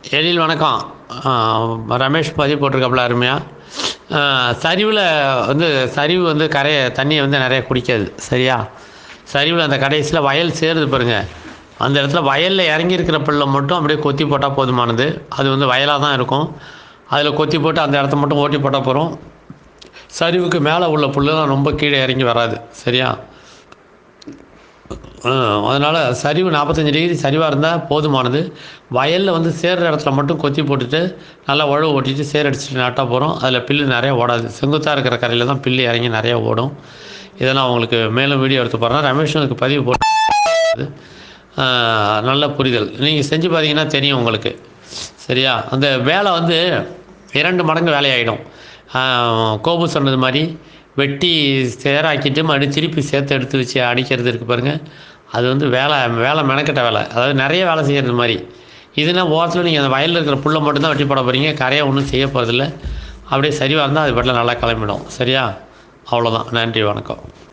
எழில் வணக்கம் ஆ, ரமேஷ் பதிவு போட்டிருக்காப்புல அருமையாக சரிவில் வந்து சரிவு வந்து கரையை தண்ணியை வந்து நிறைய குடிக்காது சரியா சரிவில் அந்த கடைசியில் வயல் சேருது பாருங்க அந்த இடத்துல வயலில் இறங்கியிருக்கிற புல்லை மட்டும் அப்படியே கொத்தி போட்டால் போதுமானது அது வந்து வயலாக தான் இருக்கும் அதில் கொத்தி போட்டு அந்த இடத்த மட்டும் ஓட்டி போட்டால் போகிறோம் சரிவுக்கு மேலே உள்ள புல்லுலாம் ரொம்ப கீழே இறங்கி வராது சரியா அதனால் சரிவு நாற்பத்தஞ்சு டிகிரி சரிவாக இருந்தால் போதுமானது வயலில் வந்து சேர்ற இடத்துல மட்டும் கொத்தி போட்டுட்டு நல்லா உழவு ஓட்டிட்டு சேர் அடிச்சுட்டு நட்டா போகிறோம் அதில் பில்லு நிறைய ஓடாது செங்குத்தாக இருக்கிற கரையில் தான் பில்லு இறங்கி நிறைய ஓடும் இதை நான் உங்களுக்கு மேலும் வீடியோ எடுத்து போடுறேன் ரமேஷனுக்கு பதிவு போட்டு ஆஹ், நல்ல புரிதல் நீங்கள் செஞ்சு பார்த்தீங்கன்னா தெரியும் உங்களுக்கு சரியா அந்த வேலை வந்து இரண்டு மடங்கு வேலையாயிடும் ஆஹ், கோபு சொன்னது மாதிரி வெட்டி சேராக்கிட்டு மறுபடியும் திருப்பி சேர்த்து எடுத்து வச்சு அடிக்கிறது இருக்குது பாருங்கள் அது வந்து வேலை வேலை மெனக்கெட்ட வேலை அதாவது நிறைய வேலை செய்கிறது மாதிரி இதுனா ஓரத்தில் நீங்கள் அந்த வயலில் இருக்கிற புல்லை மட்டும்தான் வெட்டி போட போகிறீங்க கரையை ஒன்றும் செய்ய போகிறதில்ல அப்படியே சரிவாக இருந்தால் அது பாட்டில் நல்லா கிளம்பிடும் சரியா அவ்வளோதான் நன்றி வணக்கம்